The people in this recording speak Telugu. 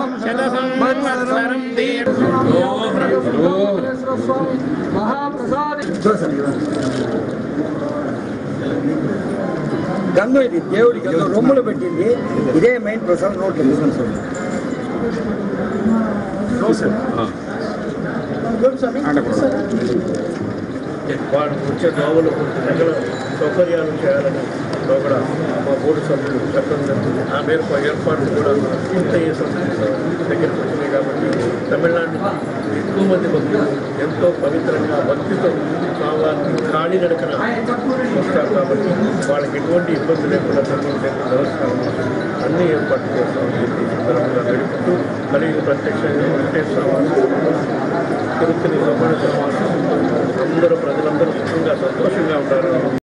శత సంవత్సరం గంధం ఇది దేవుడి గంధం రొమ్ములు పెట్టింది ఇదే మెయిన్ ప్రసాదం నోట్లో తీసుకొని వాడు వచ్చే దోవలకు సకల సౌకర్యాలు చేయాలని కూడా మా బోర్డు సభ్యులు చెప్పడం జరిగింది ఆ మేరకు ఆ ఏర్పాట్లు కూడా పూర్తయ్యే సందర్భంలో దగ్గరికి వచ్చినాయి కాబట్టి తమిళనాడు నుంచి ఎక్కువ మంది భక్తులు ఎంతో పవిత్రంగా భక్తితో స్వామివారిని ఖాళీ నడకన వస్తారు కాబట్టి వాళ్ళకి ఎటువంటి ఇబ్బంది లేకుండా తమిళ దేవస్థానం అన్ని ఏర్పాట్లు చేస్తామని చెప్పి ఈ సందర్భంగా వేడుకుంటూ మరియు ప్రత్యక్షంగా వెంకటేశ్వర స్వామి తిరుపతి రమణ సమావేశం అందరూ ప్రజలందరూ సుఖంగా సంతోషంగా ఉంటారు